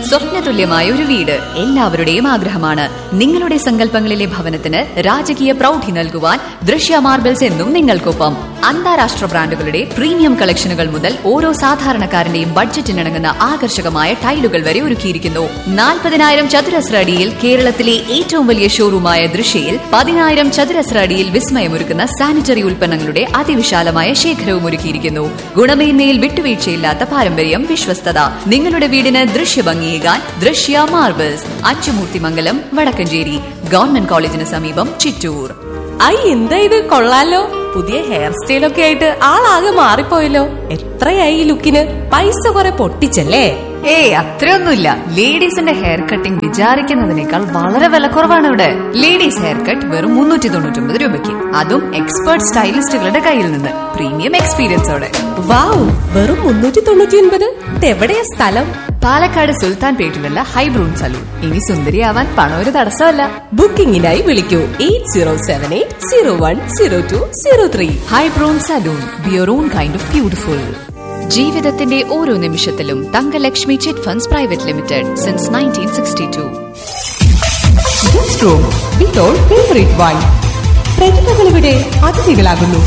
സ്വപ്നതുല്യമായ ഒരു വീട് എല്ലാവരുടെയും ആഗ്രഹമാണ് നിങ്ങളുടെ സങ്കല്പങ്ങളിലെ ഭവനത്തിന് രാജകീയ പ്രൗഢി നൽകുവാൻ ദൃശ്യ മാർബിൾസ് എന്നും നിങ്ങൾക്കൊപ്പം അന്താരാഷ്ട്ര ബ്രാൻഡുകളുടെ പ്രീമിയം കളക്ഷനുകൾ മുതൽ ഓരോ സാധാരണക്കാരന്റെയും ബഡ്ജറ്റിനിണങ്ങുന്ന ആകർഷകമായ ടൈലുകൾ വരെ ഒരുക്കിയിരിക്കുന്നു നാൽപ്പതിനായിരം ചതുരശ്ര അടിയിൽ കേരളത്തിലെ ഏറ്റവും വലിയ ഷോറൂമായ ദൃശ്യയിൽ പതിനായിരം ചതുരശ്ര അടിയിൽ വിസ്മയമൊരുക്കുന്ന സാനിറ്ററി ഉൽപ്പന്നങ്ങളുടെ അതിവിശാലമായ ശേഖരവും ഒരുക്കിയിരിക്കുന്നു ഗുണമേന്മയിൽ വിട്ടുവീഴ്ചയില്ലാത്ത പാരമ്പര്യം വിശ്വസ്തത നിങ്ങളുടെ വീടിന് ദൃശ്യഭംഗിയേകാൻ ദൃശ്യ മാർബിൾസ് അച്ചുമൂർത്തിമംഗലം വടക്കഞ്ചേരി ഗവൺമെന്റ് കോളേജിന് സമീപം ചിറ്റൂർ ഐ എന്താ ഇത് കൊള്ളാലോ പുതിയ ഹെയർ സ്റ്റൈലൊക്കെ ആയിട്ട് ആളാകെ മാറിപ്പോയല്ലോ എത്രയായി ഈ ലുക്കിന് പൈസ കുറെ പൊട്ടിച്ചല്ലേ ഏയ് അത്രയൊന്നുമില്ല ലേഡീസിന്റെ ഹെയർ കട്ടിംഗ് വിചാരിക്കുന്നതിനേക്കാൾ വളരെ വിലക്കുറവാണ് ഇവിടെ ലേഡീസ് ഹെയർ കട്ട് വെറും മുന്നൂറ്റി തൊണ്ണൂറ്റി ഒമ്പത് രൂപയ്ക്ക് അതും എക്സ്പേർട്ട് സ്റ്റൈലിസ്റ്റുകളുടെ കയ്യിൽ നിന്ന് പ്രീമിയം എക്സ്പീരിയൻസോടെ വാവ് വെറും മുന്നൂറ്റി തൊണ്ണൂറ്റി ഒൻപത് ഇതെവിടെയാ സ്ഥലം പാലക്കാട് സുൽത്താൻ പേട്ടിലുള്ള ഹൈബ്രൂൺ സലൂൺ ഇനി സുന്ദരിയാവാൻ പണം ഒരു തടസ്സമല്ല ബുക്കിംഗിനായി വിളിക്കൂ eight zero seven eight zero one zero two zero three Hybrun salon be your own kind of beautiful ജീവിതത്തിന്റെ ഓരോ നിമിഷത്തിലും Thankalakshmi chit funds private limited since nineteen sixty two guest room with all favourite wine പ്രതിഭകൾ ഇവിടെ അതിഥികളാകുന്നു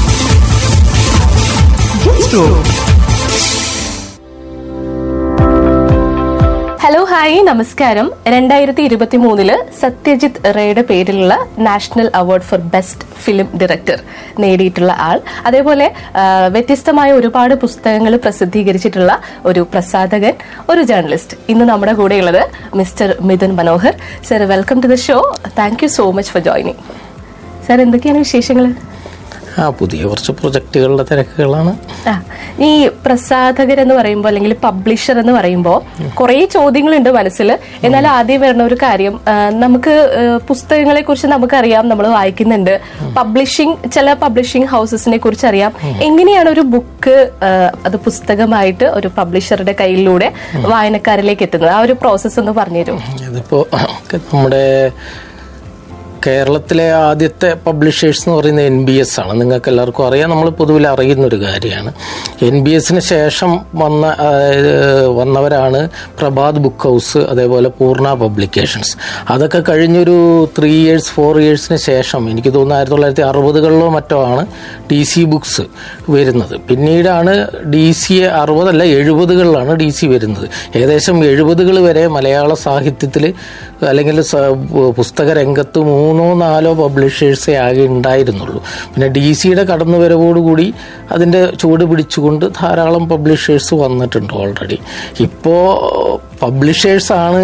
ഗസ്റ്റ് റൂം ഹലോ ഹായ് നമസ്കാരം രണ്ടായിരത്തി ഇരുപത്തി മൂന്നില് സത്യജിത് റേയുടെ പേരിലുള്ള national award for best film director നേടിയിട്ടുള്ള ആൾ അതേപോലെ ആ, വ്യത്യസ്തമായ ഒരുപാട് പുസ്തകങ്ങൾ പ്രസിദ്ധീകരിച്ചിട്ടുള്ള ഒരു പ്രസാധകൻ ഒരു ജേർണലിസ്റ്റ് ഇന്ന് നമ്മുടെ കൂടെയുള്ളത് mister Mithun Manohar sir welcome to the show thank you so much for joining sir എന്തൊക്കെയാണ് വിശേഷങ്ങൾ ആ പുതിയ കുറച്ച് പ്രൊജക്റ്റുകളുടെ തിരക്കുകളാണ് ആ, ഈ പ്രസാധകർ എന്ന് പറയുമ്പോൾ അല്ലെങ്കിൽ പബ്ലിഷർ എന്ന് പറയുമ്പോൾ കുറെ ചോദ്യങ്ങളുണ്ട് മനസ്സിൽ എന്നാൽ ആദ്യം വരുന്ന ഒരു കാര്യം ആ, നമുക്ക് പുസ്തകങ്ങളെ കുറിച്ച് നമുക്കറിയാം നമ്മൾ വായിക്കുന്നുണ്ട് പബ്ലിഷിംഗ് ചില പബ്ലിഷിംഗ് ഹൗസസിനെ കുറിച്ച് അറിയാം എങ്ങനെയാണ് ഒരു ബുക്ക് അത് പുസ്തകമായിട്ട് ഒരു പബ്ലിഷറുടെ കയ്യിലൂടെ വായനക്കാരിലേക്ക് എത്തുന്നത് ആ ഒരു പ്രോസസ്സ് ഒന്ന് പറഞ്ഞുതരും ഇതിപ്പോൾ നമ്മുടെ കേരളത്തിലെ ആദ്യത്തെ പബ്ലിഷേഴ്സ് എന്ന് പറയുന്നത് എൻ ബി എസ് ആണ് നിങ്ങൾക്ക് എല്ലാവർക്കും അറിയാം നമ്മൾ പൊതുവിൽ അറിയുന്ന ഒരു കാര്യമാണ് എൻ ബി എസിന് ശേഷം വന്ന അതായത് വന്നവരാണ് പ്രഭാത് ബുക്ക് ഹൗസ് അതേപോലെ പൂർണ്ണ പബ്ലിക്കേഷൻസ് അതൊക്കെ കഴിഞ്ഞൊരു ത്രീ ഇയേഴ്സ് ഫോർ ഇയേഴ്സിന് ശേഷം എനിക്ക് തോന്നുന്നു ആയിരത്തി തൊള്ളായിരത്തി അറുപതുകളിലോ മറ്റോ ആണ് ഡി സി ബുക്സ് വരുന്നത് പിന്നീടാണ് ഡി സി അറുപതല്ല എഴുപതുകളിലാണ് ഡി സി വരുന്നത് ഏകദേശം എഴുപതുകൾ വരെ മലയാള സാഹിത്യത്തിൽ അല്ലെങ്കിൽ സ- പുസ്തക രംഗത്ത് മൂന്നോ നാലോ പബ്ലിഷേഴ്സേ ആകെ ഉണ്ടായിരുന്നുള്ളൂ പിന്നെ ഡി സിയുടെ കടന്നുവരവോടുകൂടി അതിൻ്റെ ചുവട് പിടിച്ചുകൊണ്ട് ധാരാളം പബ്ലിഷേഴ്സ് വന്നിട്ടുണ്ട് ഓൾറെഡി ഇപ്പോൾ പബ്ലിഷേഴ്സാണ്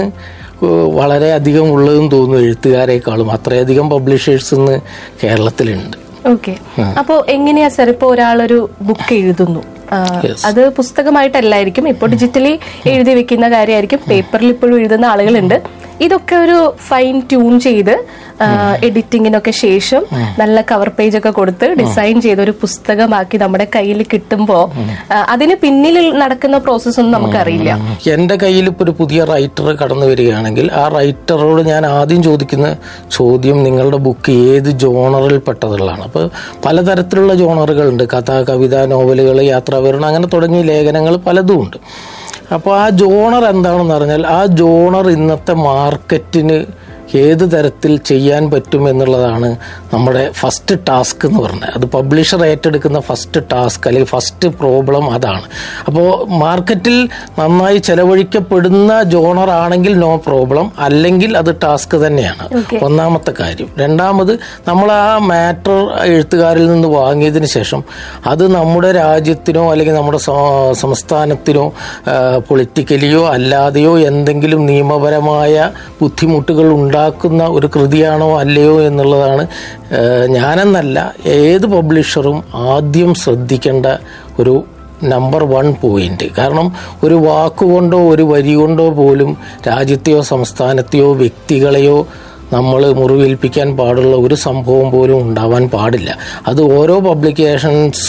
വളരെ അധികം ഉള്ളതെന്ന് തോന്നുന്നു എഴുത്തുകാരെക്കാളും അത്രയധികം പബ്ലിഷേഴ്സ് ഇന്ന് കേരളത്തിലുണ്ട് ഓക്കെ അപ്പോ എങ്ങനെയാ സാർ ഇപ്പൊ ഒരാളൊരു ബുക്ക് എഴുതുന്നു ആ, അത് പുസ്തകമായിട്ടല്ലായിരിക്കും ഇപ്പോൾ ഡിജിറ്റലി എഴുതി വെക്കുന്ന കാര്യമായിരിക്കും പേപ്പറിൽ ഇപ്പോഴും എഴുതുന്ന ആളുകളുണ്ട് ഇതൊക്കെ ഒരു ഫൈൻ ട്യൂൺ ചെയ്ത് എഡിറ്റിങ്ങിനൊക്കെ ശേഷം നല്ല കവർ പേജ് ഒക്കെ കൊടുത്ത് ഡിസൈൻ ചെയ്ത ഒരു പുസ്തകമാക്കി നമ്മുടെ കയ്യിൽ കിട്ടുമ്പോ ആ, അതിന് പിന്നിൽ നടക്കുന്ന പ്രോസസ് ഒന്നും നമുക്കറിയില്ല എൻ്റെ കയ്യിൽ ഇപ്പോൾ ഒരു പുതിയ റൈറ്റർ കടന്നു വരികയാണെങ്കിൽ ആ റൈറ്ററോട് ഞാൻ ആദ്യം ചോദിക്കുന്ന ചോദ്യം നിങ്ങളുടെ ബുക്ക് ഏത് ജോണറിൽ പെട്ടതുള്ളതാണ് അപ്പോൾ പലതരത്തിലുള്ള ജോണറുകളുണ്ട് കഥ കവിത നോവലുകൾ യാത്രാവിവരണം അങ്ങനെ തുടങ്ങിയ ലേഖനങ്ങൾ പലതും ഉണ്ട് അപ്പോൾ ആ ജോണർ എന്താണെന്ന് പറഞ്ഞാൽ ആ ജോണർ ഇന്നത്തെ മാർക്കറ്റിന് ഏത് തരത്തിൽ ചെയ്യാൻ പറ്റും എന്നുള്ളതാണ് നമ്മുടെ ഫസ്റ്റ് ടാസ്ക് എന്ന് പറഞ്ഞത് അത് പബ്ലിഷർ ഏറ്റെടുക്കുന്ന ഫസ്റ്റ് ടാസ്ക് അല്ലെങ്കിൽ ഫസ്റ്റ് പ്രോബ്ലം അതാണ് അപ്പോൾ മാർക്കറ്റിൽ നന്നായി ചെലവഴിക്കപ്പെടുന്ന ജോണർ ആണെങ്കിൽ നോ പ്രോബ്ലം അല്ലെങ്കിൽ അത് ടാസ്ക് തന്നെയാണ് ഒന്നാമത്തെ കാര്യം രണ്ടാമത് നമ്മൾ ആ മാറ്റർ എഴുത്തുകാരിൽ നിന്ന് വാങ്ങിയതിന് ശേഷം അത് നമ്മുടെ രാജ്യത്തിനോ അല്ലെങ്കിൽ നമ്മുടെ സ- സംസ്ഥാനത്തിനോ പൊളിറ്റിക്കലിയോ അല്ലാതെയോ എന്തെങ്കിലും നിയമപരമായ ബുദ്ധിമുട്ടുകൾ ഉണ്ടാക്കുന്ന ഒരു കൃതിയാണോ അല്ലയോ എന്നുള്ളതാണ് ആ, ഞാനെന്നല്ല ഏത് പബ്ലിഷറും ആദ്യം ശ്രദ്ധിക്കേണ്ട ഒരു നമ്പർ വൺ പോയിന്റ് കാരണം ഒരു വാക്കുകൊണ്ടോ ഒരു വരി കൊണ്ടോ പോലും രാജ്യത്തെയോ സംസ്ഥാനത്തെയോ വ്യക്തികളെയോ നമ്മൾ മുറിവേൽപ്പിക്കാൻ പാടുള്ള ഒരു സംഭവം പോലും ഉണ്ടാവാൻ പാടില്ല അത് ഓരോ പബ്ലിക്കേഷൻസും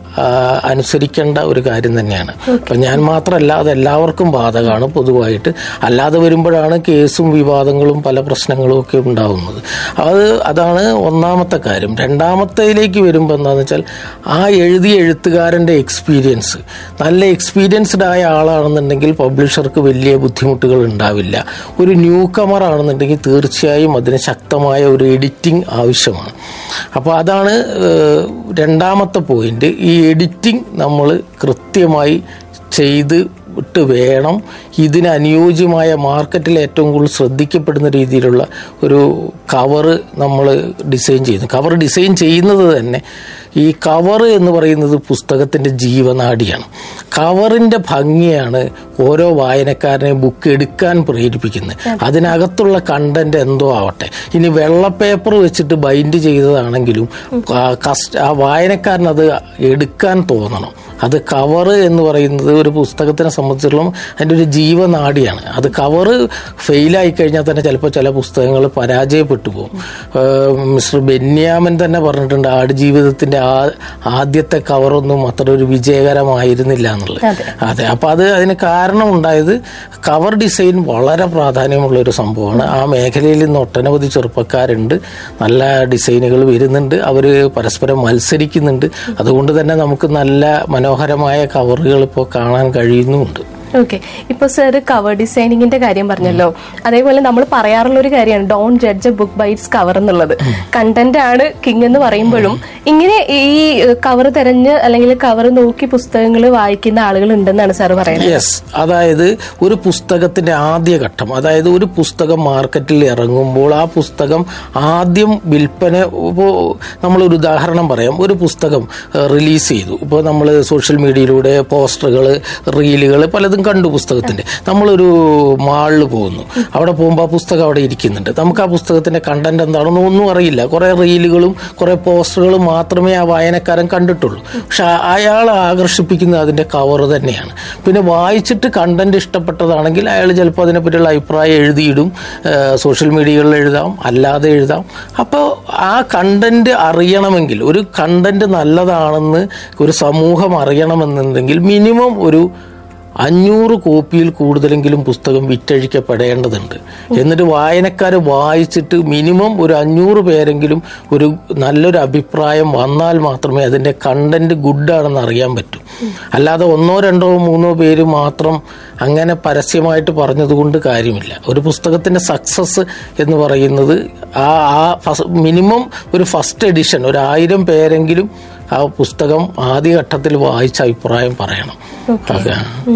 ആ, അനുസരിക്കേണ്ട ഒരു കാര്യം തന്നെയാണ് അപ്പൊ ഞാൻ മാത്രമല്ല അത് എല്ലാവർക്കും ബാധകമാണ് പൊതുവായിട്ട് അല്ലാതെ വരുമ്പോഴാണ് കേസും വിവാദങ്ങളും പല പ്രശ്നങ്ങളും ഒക്കെ ഉണ്ടാവുന്നത് അത് അതാണ് ഒന്നാമത്തെ കാര്യം രണ്ടാമത്തേലേക്ക് വരുമ്പോൾ എന്താണെന്ന് വെച്ചാൽ ആ എഴുതിയ എഴുത്തുകാരന്റെ എക്സ്പീരിയൻസ് നല്ല എക്സ്പീരിയൻസ്ഡ് ആയ ആളാണെന്നുണ്ടെങ്കിൽ പബ്ലിഷർക്ക് വലിയ ബുദ്ധിമുട്ടുകൾ ഉണ്ടാവില്ല ഒരു ന്യൂ കമർ ആണെന്നുണ്ടെങ്കിൽ തീർച്ചയായും അതിന് ശക്തമായ ഒരു എഡിറ്റിംഗ് ആവശ്യമാണ് അപ്പോൾ അതാണ് ഏഹ്, രണ്ടാമത്തെ പോയിന്റ് ഈ എഡിറ്റിംഗ് നമ്മൾ കൃത്യമായി ചെയ്ത് ഇട്ട് വേണം ഇതിന് അനുയോജ്യമായ മാർക്കറ്റിൽ ഏറ്റവും കൂടുതൽ ശ്രദ്ധിക്കപ്പെടുന്ന രീതിയിലുള്ള ഒരു കവറ് നമ്മൾ ഡിസൈൻ ചെയ്യുന്നു കവർ ഡിസൈൻ ചെയ്യുന്നത് തന്നെ ഈ കവർ എന്ന് പറയുന്നത് പുസ്തകത്തിന്റെ ജീവനാഡിയാണ് കവറിന്റെ ഭംഗിയാണ് ഓരോ വായനക്കാരനെ ബുക്ക് എടുക്കാൻ പ്രേരിപ്പിക്കുന്നത് അതിനകത്തുള്ള കണ്ടന്റ് എന്തോ ആവട്ടെ ഇനി വെള്ള പേപ്പർ വെച്ചിട്ട് ബൈൻഡ് ചെയ്തതാണെങ്കിലും ആ കസ്റ്റ- ആ വായനക്കാരൻ അത് എടുക്കാൻ തോന്നണം അത് കവർ എന്ന് പറയുന്നത് ഒരു പുസ്തകത്തിനെ സംബന്ധിച്ചിടത്തോളം അതിൻ്റെ ഒരു ജീവനാഡിയാണ് അത് കവറ് ഫെയിലായി കഴിഞ്ഞാൽ തന്നെ ചിലപ്പോൾ ചില പുസ്തകങ്ങൾ പരാജയപ്പെട്ടു പോകും ഏഹ് മിസ്റ്റർ ബെന്യാമൻ തന്നെ പറഞ്ഞിട്ടുണ്ട് ആടുജീവിതത്തിന്റെ ആ ആദ്യത്തെ കവറൊന്നും അത്ര ഒരു വിജയകരമായിരുന്നില്ല എന്നുള്ളത് അതെ അപ്പൊ അത് അതിന് കാരണം ഉണ്ടായത് കവർ ഡിസൈൻ വളരെ പ്രാധാന്യമുള്ള ഒരു സംഭവമാണ് ആ മേഖലയിൽ ഇന്ന് ഒട്ടനവധി ചെറുപ്പക്കാരുണ്ട് നല്ല ഡിസൈനുകൾ വരുന്നുണ്ട് അവർ പരസ്പരം മത്സരിക്കുന്നുണ്ട് അതുകൊണ്ട് തന്നെ നമുക്ക് നല്ല മനോഹരമായ കവറുകൾ ഇപ്പോൾ കാണാൻ കഴിയുന്നുമുണ്ട് ഓക്കെ ഇപ്പൊ സർ കവർ ഡിസൈനിങ്ങിന്റെ കാര്യം പറഞ്ഞല്ലോ അതേപോലെ നമ്മൾ പറയാറുള്ള ഒരു കാര്യമാണ് don't judge a book by its cover എന്നുള്ളത് കണ്ടന്റ് ആണ് കിങ് എന്ന് പറയുമ്പോഴും ഇങ്ങനെ ഈ കവർ തെരഞ്ഞ് അല്ലെങ്കിൽ കവർ നോക്കി പുസ്തകങ്ങൾ വായിക്കുന്ന ആളുകൾ ഉണ്ടെന്നാണ് സാർ പറയുന്നത് യെസ് അതായത് ഒരു പുസ്തകത്തിന്റെ ആദ്യ ഘട്ടം അതായത് ഒരു പുസ്തകം മാർക്കറ്റിൽ ഇറങ്ങുമ്പോൾ ആ പുസ്തകം ആദ്യം വിൽപ്പന ഇപ്പോൾ നമ്മളൊരു ഉദാഹരണം പറയാം ഒരു പുസ്തകം റിലീസ് ചെയ്തു ഇപ്പോൾ നമ്മൾ സോഷ്യൽ മീഡിയയിലൂടെ പോസ്റ്ററുകൾ റീലുകൾ പലതും കണ്ടു പുസ്തകത്തിന്റെ നമ്മളൊരു മാളിൽ പോകുന്നു അവിടെ പോകുമ്പോൾ ആ പുസ്തകം അവിടെ ഇരിക്കുന്നുണ്ട് നമുക്ക് ആ പുസ്തകത്തിന്റെ കണ്ടന്റ് എന്താണെന്ന് ഒന്നും അറിയില്ല കുറെ റീലുകളും കുറെ പോസ്റ്ററുകളും മാത്രമേ ആ വായനക്കാരൻ കണ്ടിട്ടുള്ളൂ പക്ഷെ അയാളെ ആകർഷിപ്പിക്കുന്നത് അതിന്റെ കവർ തന്നെയാണ് പിന്നെ വായിച്ചിട്ട് കണ്ടന്റ് ഇഷ്ടപ്പെട്ടതാണെങ്കിൽ അയാൾ ചിലപ്പോൾ അതിനെപ്പറ്റിയുള്ള അഭിപ്രായം എഴുതിയിടും ഏഹ് സോഷ്യൽ മീഡിയകളിൽ എഴുതാം അല്ലാതെ എഴുതാം അപ്പോൾ ആ കണ്ടന്റ് അറിയണമെങ്കിൽ ഒരു കണ്ടന്റ് നല്ലതാണെന്ന് ഒരു സമൂഹം അറിയണമെന്നുണ്ടെങ്കിൽ മിനിമം ഒരു അഞ്ഞൂറ് കോപ്പിയിൽ കൂടുതലെങ്കിലും പുസ്തകം വിറ്റഴിക്കപ്പെടേണ്ടതുണ്ട് എന്നിട്ട് വായനക്കാർ വായിച്ചിട്ട് മിനിമം ഒരു അഞ്ഞൂറ് പേരെങ്കിലും ഒരു നല്ലൊരു അഭിപ്രായം വന്നാൽ മാത്രമേ അതിന്റെ കണ്ടന്റ് ഗുഡാണെന്ന് അറിയാൻ പറ്റൂ അല്ലാതെ ഒന്നോ രണ്ടോ മൂന്നോ പേര് മാത്രം അങ്ങനെ പരസ്യമായിട്ട് പറഞ്ഞതുകൊണ്ട് കാര്യമില്ല ഒരു പുസ്തകത്തിന്റെ സക്സസ് എന്ന് പറയുന്നത് ആ ആ മിനിമം ഒരു ഫസ്റ്റ് എഡിഷൻ ഒരു ആയിരം പേരെങ്കിലും ആ പുസ്തകം ആദ്യഘട്ടത്തിൽ വായിച്ച അഭിപ്രായം പറയണം അതെ.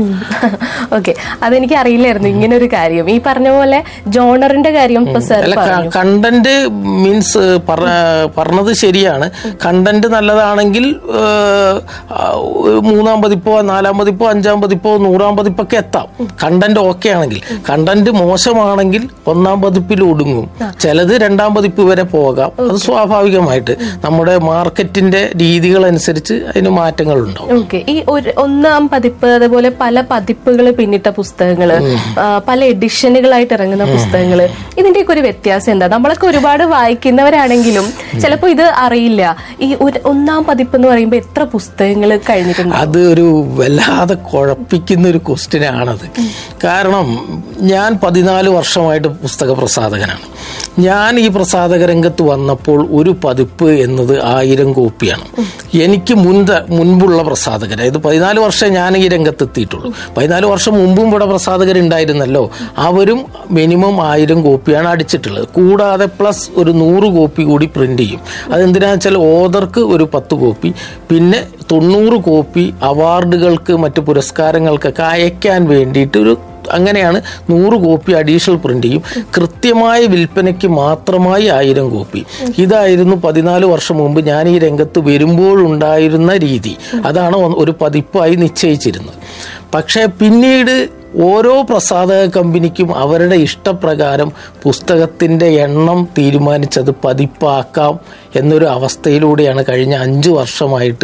ഓക്കെ അതെനിക്ക് അറിയില്ലായിരുന്നു ഇങ്ങനെ ഒരു കാര്യം ഈ പറഞ്ഞ പോലെ ജോണറിന്റെ കാര്യം ഇപ്പൊ സാർ അല്ല പറഞ്ഞു കണ്ടന്റ് മീൻസ് പറഞ്ഞത് ശരിയാണ് കണ്ടന്റ് നല്ലതാണെങ്കിൽ ഏഹ്, ആ, ഒരു മൂന്നാം പതിപ്പോ നാലാം പതിപ്പോ അഞ്ചാം പതിപ്പോ നൂറാം പതിപ്പൊക്കെ എത്താം കണ്ടന്റ് ഓക്കെ ആണെങ്കിൽ കണ്ടന്റ് മോശമാണെങ്കിൽ ഒന്നാം പതിപ്പിൽ ഒടുങ്ങും ചിലത് രണ്ടാം പതിപ്പ് വരെ പോകാം അത് സ്വാഭാവികമായിട്ട് നമ്മുടെ മാർക്കറ്റിന്റെ രീതികൾ അനുസരിച്ച് അതിന് മാറ്റങ്ങൾ ഉണ്ടാവും ഓക്കെ ഈ ഒരു ഒന്നാം പതിപ്പ് അതേപോലെ പല പതിപ്പുകൾ പിന്നിട്ട പുസ്തകങ്ങള് ആ, പല എഡിഷനുകളായിട്ട് ഇറങ്ങുന്ന പുസ്തകങ്ങള് ഇതിന്റെയൊക്കെ ഒരു വ്യത്യാസം എന്താ നമ്മളൊക്കെ ഒരുപാട് വായിക്കുന്നവരാണെങ്കിലും ചിലപ്പോ ഇത് അറിയില്ല ഈ ഒരു ഒന്നാം പതിപ്പ് എന്ന് പറയുമ്പോൾ എത്ര പുസ്തകങ്ങൾ കഴിഞ്ഞിട്ടുണ്ട് അത് ഒരു വല്ലാതെ കുഴപ്പിക്കുന്ന ഒരു ക്വസ്റ്റ്യൻ ആണത് കാരണം ഞാൻ പതിനാല് വർഷമായിട്ട് പുസ്തക പ്രസാധകനാണ് ഞാൻ ഈ പ്രസാധക രംഗത്ത് വന്നപ്പോൾ ഒരു പതിപ്പ് എന്നത് ആയിരം കോപ്പിയാണ് എനിക്ക് മുൻത മുൻപുള്ള പ്രസാധകർ അതായത് പതിനാല് വർഷം ഞാൻ ഈ രംഗത്ത് എത്തിയിട്ടുള്ളൂ പതിനാല് വർഷം മുമ്പും ഇവിടെ പ്രസാധകരുണ്ടായിരുന്നല്ലോ അവരും മിനിമം ആയിരം കോപ്പിയാണ് അടിച്ചിട്ടുള്ളത് കൂടാതെ പ്ലസ് ഒരു നൂറ് കോപ്പി കൂടി പ്രിന്റ് ചെയ്യും അതെന്തിനാന്ന് വെച്ചാൽ ഓതർക്ക് ഒരു പത്ത് കോപ്പി പിന്നെ തൊണ്ണൂറ് കോപ്പി അവാർഡുകൾക്ക് മറ്റ് പുരസ്കാരങ്ങൾക്കൊക്കെ അയക്കാൻ വേണ്ടിയിട്ട് ഒരു അങ്ങനെയാണ് നൂറ് കോപ്പി അഡീഷണൽ പ്രിന്റ് ചെയ്യും കൃത്യമായ വിൽപ്പനയ്ക്ക് മാത്രമായി ആയിരം കോപ്പി ഇതായിരുന്നു പതിനാല് വർഷം മുമ്പ് ഞാൻ ഈ രംഗത്ത് വരുമ്പോഴുണ്ടായിരുന്ന രീതി അതാണ് ഒന്ന് ഒരു പതിപ്പായി നിശ്ചയിച്ചിരുന്നത് പക്ഷേ പിന്നീട് ഓരോ പ്രസാധക കമ്പനിക്കും അവരുടെ ഇഷ്ടപ്രകാരം പുസ്തകത്തിന്റെ എണ്ണം തീരുമാനിച്ചത് പതിപ്പാക്കാം എന്നൊരു അവസ്ഥയിലൂടെയാണ് കഴിഞ്ഞ അഞ്ചു വർഷമായിട്ട്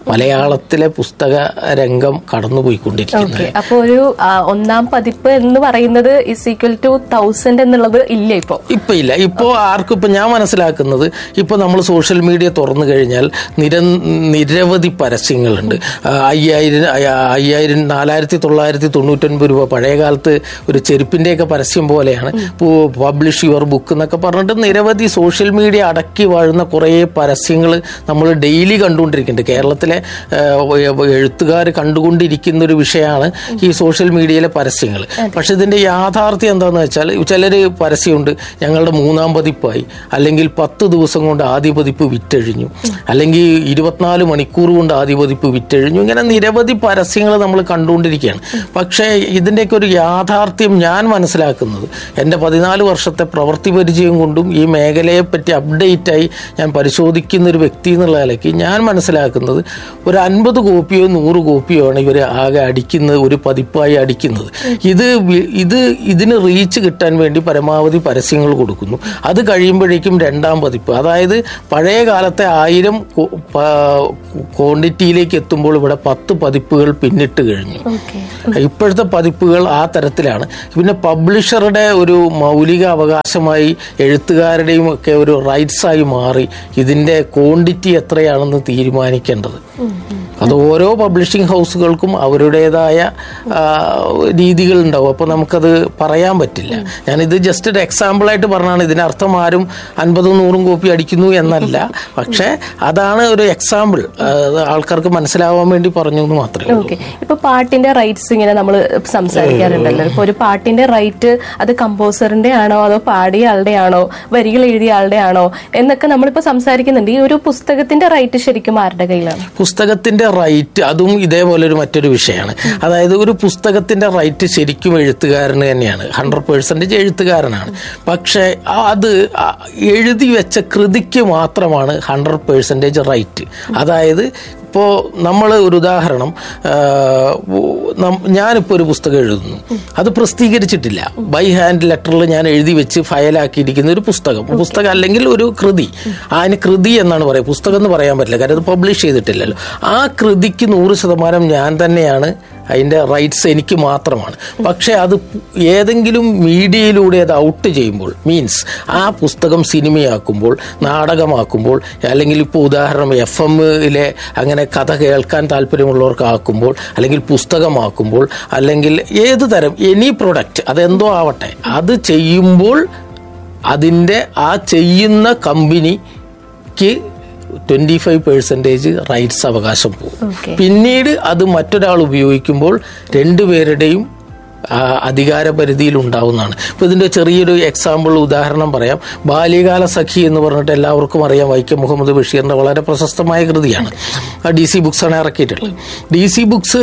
മലയാളത്തിലെ പുസ്തക രംഗം കടന്നുപോയിക്കൊണ്ടിരിക്കുന്നത് ഓക്കെ അപ്പൊ ഒരു ആ, ഒന്നാം പതിപ്പ് എന്ന് പറയുന്നത് ഇസ് ഈക്വൽ ടു തൗസൻഡ് എന്നുള്ളത് ഇല്ല ഇപ്പൊ ഇപ്പൊ ഇല്ല ഇപ്പോ ആർക്കും ഇപ്പൊ ഞാൻ മനസ്സിലാക്കുന്നത് ഇപ്പൊ നമ്മൾ സോഷ്യൽ മീഡിയ തുറന്നു കഴിഞ്ഞാൽ നിര നിരവധി പരസ്യങ്ങളുണ്ട് ആ, അയ്യായിരം അയ്യ- അയ്യായിരം നാലായിരത്തി തൊള്ളായിരത്തി തൊണ്ണൂറ്റൊൻപത് രൂപ പഴയ കാലത്ത് ഒരു ചെരുപ്പിന്റെയൊക്കെ പരസ്യം പോലെയാണ് പബ്ലിഷ് യുവർ ബുക്ക് എന്നൊക്കെ പറഞ്ഞിട്ട് നിരവധി സോഷ്യൽ മീഡിയ അടക്കി വാഴുന്ന കുറേ പരസ്യങ്ങൾ നമ്മൾ ഡെയിലി കണ്ടുകൊണ്ടിരിക്കുന്നുണ്ട് കേരളത്തിലെ എഴുത്തുകാർ കണ്ടുകൊണ്ടിരിക്കുന്ന ഒരു വിഷയമാണ് ഈ സോഷ്യൽ മീഡിയയിലെ പരസ്യങ്ങൾ പക്ഷെ ഇതിന്റെ യാഥാർത്ഥ്യം എന്താണെന്ന് വെച്ചാൽ ചിലര് പരസ്യമുണ്ട് ഞങ്ങളുടെ മൂന്നാം പതിപ്പായി അല്ലെങ്കിൽ പത്ത് ദിവസം കൊണ്ട് ആദ്യ പതിപ്പ് വിറ്റഴിഞ്ഞു അല്ലെങ്കിൽ ഇരുപത്തിനാല് മണിക്കൂർ കൊണ്ട് ആദ്യ പതിപ്പ് വിറ്റഴിഞ്ഞു ഇങ്ങനെ നിരവധി പരസ്യങ്ങൾ നമ്മൾ കണ്ടുകൊണ്ടിരിക്കുകയാണ് പക്ഷേ ഇതിൻ്റെയൊക്കെ ഒരു യാഥാർത്ഥ്യം ഞാൻ മനസ്സിലാക്കുന്നത് എൻ്റെ പതിനാല് വർഷത്തെ പ്രവൃത്തി പരിചയം കൊണ്ടും ഈ മേഖലയെ പറ്റി അപ്ഡേറ്റ് ആയി ഞാൻ പരിശോധിക്കുന്ന ഒരു വ്യക്തി എന്നുള്ള നിലയ്ക്ക് ഞാൻ മനസ്സിലാക്കുന്നത് ഒരു അൻപത് കോപ്പിയോ നൂറ് കോപ്പിയോ ആണ് ഇവർ ആകെ അടിക്കുന്നത് ഒരു പതിപ്പായി അടിക്കുന്നത് ഇത് വി- ഇത് ഇതിന് റീച്ച് കിട്ടാൻ വേണ്ടി പരമാവധി പരസ്യങ്ങൾ കൊടുക്കുന്നു അത് കഴിയുമ്പോഴേക്കും രണ്ടാം പതിപ്പ് അതായത് പഴയ കാലത്തെ ആയിരം ക്വാണ്ടിറ്റിയിലേക്ക് എത്തുമ്പോൾ ഇവിടെ പത്ത് പതിപ്പുകൾ പിന്നിട്ട് കഴിഞ്ഞു ഓക്കെ ഇപ്പോഴത്തെ പതിപ്പുകൾ ആ തരത്തിലാണ് പിന്നെ പബ്ലിഷറുടെ ഒരു മൗലിക അവകാശമായി എഴുത്തുകാരുടെയും ഒക്കെ ഒരു റൈറ്റ്സ് ആയി മാറി ഇതിന്റെ ക്വാണ്ടിറ്റി എത്രയാണെന്ന് തീരുമാനിക്കേണ്ടത് അത് ഓരോ പബ്ലിഷിംഗ് ഹൗസുകൾക്കും അവരുടേതായ ആ, രീതികളുണ്ടാവും അപ്പോൾ നമുക്കത് പറയാൻ പറ്റില്ല ഞാനിത് ജസ്റ്റ് ഒരു എക്സാമ്പിൾ ആയിട്ട് പറഞ്ഞാണ് ഇതിനർത്ഥം ആരും അൻപതും നൂറും കോപ്പി അടിക്കുന്നു എന്നല്ല പക്ഷേ അതാണ് ഒരു എക്സാമ്പിൾ ആൾക്കാർക്ക് മനസ്സിലാവാൻ വേണ്ടി പറഞ്ഞു എന്ന് മാത്രമേ ഉള്ളൂ ഓക്കെ ഇപ്പൊ പാട്ടിന്റെ റൈറ്റ്സ് ഇങ്ങനെ നമ്മൾ സംസാരിക്കാറുണ്ടല്ലോ ഇപ്പൊ ഒരു പാട്ടിന്റെ റൈറ്റ് അത് കമ്പോസറിന്റെ ആണോ അതോ പാടിയ ആളുടെ ആണോ വരികൾ എഴുതിയ ആളുടെ ആണോ എന്നൊക്കെ നമ്മളിപ്പോ സംസാരിക്കുന്നുണ്ട് ഈ ഒരു പുസ്തകത്തിന്റെ റൈറ്റ് ശരിക്കും ആരുടെ കയ്യിലാണ് പുസ്തകത്തിന്റെ റൈറ്റ് അതും ഇതേപോലെ ഒരു മറ്റൊരു വിഷയമാണ് അതായത് ഒരു പുസ്തകത്തിന്റെ റൈറ്റ് ശരിക്കും എഴുത്തുകാരന് തന്നെയാണ് ഹൺഡ്രഡ് പേഴ്സൻറ്റേജ് എഴുത്തുകാരനാണ് പക്ഷേ അത് ആ എഴുതി വെച്ച കൃതിക്ക് മാത്രമാണ് ഹൺഡ്രഡ് പേഴ്സൻറ്റേജ് റൈറ്റ് അതായത് ഇപ്പോൾ നമ്മൾ ഒരു ഉദാഹരണം ആ, നം- ഞാനിപ്പോൾ ഒരു പുസ്തകം എഴുതുന്നു അത് പ്രസിദ്ധീകരിച്ചിട്ടില്ല ബൈ ഹാൻഡ് ലെറ്ററിൽ ഞാൻ എഴുതി വെച്ച് ഫയലാക്കിയിരിക്കുന്ന ഒരു പുസ്തകം പുസ്തകം അല്ലെങ്കിൽ ഒരു കൃതി അതിന് കൃതി എന്നാണ് പറയുക പുസ്തകം എന്ന് പറയാൻ പറ്റില്ല കാരണം അത് പബ്ലിഷ് ചെയ്തിട്ടില്ലല്ലോ ആ കൃതിക്ക് നൂറ് ശതമാനം ഞാൻ തന്നെയാണ് അതിൻ്റെ റൈറ്റ്സ് എനിക്ക് മാത്രമാണ് പക്ഷേ അത് ഏതെങ്കിലും മീഡിയയിലൂടെ അത് ഔട്ട് ചെയ്യുമ്പോൾ മീൻസ് ആ പുസ്തകം സിനിമയാക്കുമ്പോൾ നാടകമാക്കുമ്പോൾ അല്ലെങ്കിൽ ഇപ്പോൾ ഉദാഹരണം എഫ് എമ്മിലെ അങ്ങനെ കഥ കേൾക്കാൻ താല്പര്യമുള്ളവർക്ക് ആക്കുമ്പോൾ അല്ലെങ്കിൽ പുസ്തകമാക്കുമ്പോൾ അല്ലെങ്കിൽ ഏത് തരം എനി പ്രൊഡക്റ്റ് അതെന്തോ ആവട്ടെ അത് ചെയ്യുമ്പോൾ അതിൻ്റെ ആ ചെയ്യുന്ന കമ്പനിക്ക് ട്വന്റി ഫൈവ് പെർസെൻറ്റേജ് റൈറ്റ്സ് അവകാശം പോകും ഓക്കെ പിന്നീട് അത് മറ്റൊരാൾ ഉപയോഗിക്കുമ്പോൾ രണ്ടുപേരുടെയും ആ, അധികാര പരിധിയിൽ ഉണ്ടാവുന്നതാണ് ഇപ്പൊ ഇതിന്റെ ചെറിയൊരു എക്സാമ്പിൾ ഉദാഹരണം പറയാം ബാല്യകാല സഖി എന്ന് പറഞ്ഞിട്ട് എല്ലാവർക്കും അറിയാം വൈക്കം മുഹമ്മദ് ബഷീറിന്റെ വളരെ പ്രശസ്തമായ കൃതിയാണ് ഡി സി ബുക്സ് ആണ് ഇറക്കിയിട്ടുള്ളത് ഡി സി ബുക്സ്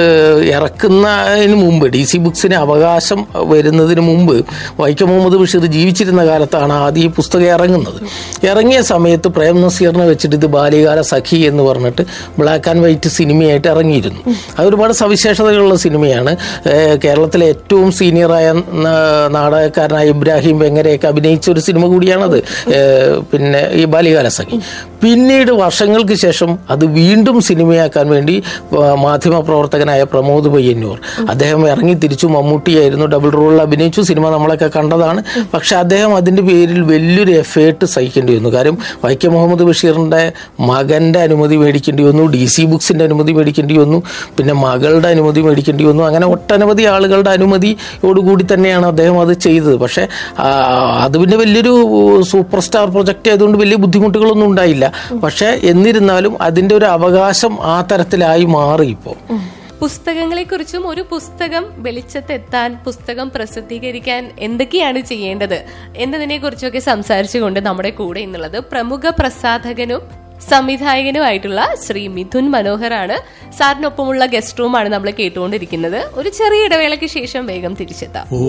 ഇറക്കുന്നതിന് മുമ്പ് ഡി സി ബുക്സിന് അവകാശം വരുന്നതിന് മുമ്പ് വൈക്കം മുഹമ്മദ് ബഷീർ ജീവിച്ചിരുന്ന കാലത്താണ് ആദ്യം ഈ പുസ്തകം ഇറങ്ങുന്നത് ഇറങ്ങിയ സമയത്ത് പ്രേം നസീറിനെ വെച്ചിട്ട് ഇത് ബാല്യകാല സഖി എന്ന് പറഞ്ഞിട്ട് ബ്ലാക്ക് ആൻഡ് വൈറ്റ് സിനിമയായിട്ട് ഇറങ്ങിയിരുന്നു അത് ഒരുപാട് സവിശേഷതകളുള്ള സിനിമയാണ് ഏഹ് കേരളത്തിലെ ഏറ്റവും സീനിയറായ ന- നാടകക്കാരനായ ഇബ്രാഹിം വെങ്ങരെയൊക്കെ അഭിനയിച്ച ഒരു സിനിമ കൂടിയാണത് ഏഹ് പിന്നെ ഈ ബാല്യകാല സഖി പിന്നീട് വർഷങ്ങൾക്ക് ശേഷം അത് വീണ്ടും സിനിമയാക്കാൻ വേണ്ടി ആ, മാധ്യമ പ്രവർത്തകനായ പ്രമോദ് പയ്യന്നൂർ അദ്ദേഹം ഇറങ്ങി തിരിച്ചു മമ്മൂട്ടിയായിരുന്നു ഡബിൾ റോളിൽ അഭിനയിച്ചു സിനിമ നമ്മളൊക്കെ കണ്ടതാണ് പക്ഷെ അദ്ദേഹം അതിന്റെ പേരിൽ വലിയൊരു എഫേർട്ട് സഹിക്കേണ്ടി വന്നു കാര്യം വൈക്കം മുഹമ്മദ് ബഷീറിന്റെ മകന്റെ അനുമതി മേടിക്കേണ്ടി വന്നു ഡി സി ബുക്സിന്റെ അനുമതി മേടിക്കേണ്ടി വന്നു പിന്നെ മകളുടെ അനുമതി മേടിക്കേണ്ടി വന്നു അങ്ങനെ ഒട്ടനവധി ആളുകളുടെ അനുമതിയോടുകൂടി തന്നെയാണ് അദ്ദേഹം അത് ചെയ്തത് പക്ഷെ ആ, അത് പിന്നെ വലിയൊരു സൂപ്പർ സ്റ്റാർ പ്രൊജക്റ്റ് ആയതുകൊണ്ട് വലിയ ബുദ്ധിമുട്ടുകളൊന്നും ഉണ്ടായില്ല പക്ഷെ എന്നിരുന്നാലും അതിന്റെ ഒരു അവകാശം ആ തരത്തിലായി മാറി ഇപ്പോൾ പുസ്തകങ്ങളെക്കുറിച്ചും ഒരു പുസ്തകം വെളിച്ചത്തെത്താൻ പുസ്തകം പ്രസിദ്ധീകരിക്കാൻ എന്തൊക്കെയാണ് ചെയ്യേണ്ടത് എന്നതിനെ കുറിച്ചൊക്കെ സംസാരിച്ചുകൊണ്ട് നമ്മുടെ കൂടെ ഇന്നുള്ളത് പ്രമുഖ പ്രസാധകനും സംവിധായകനുമായിട്ടുള്ള ശ്രീ മിഥുൻ മനോഹറാണ് സാറിനൊപ്പമുള്ള ഗസ്റ്റ് റൂമാണ് നമ്മൾ കേട്ടുകൊണ്ടിരിക്കുന്നത് ഒരു ചെറിയ ഇടവേളയ്ക്ക് ശേഷം വേഗം തിരിച്ചെത്താം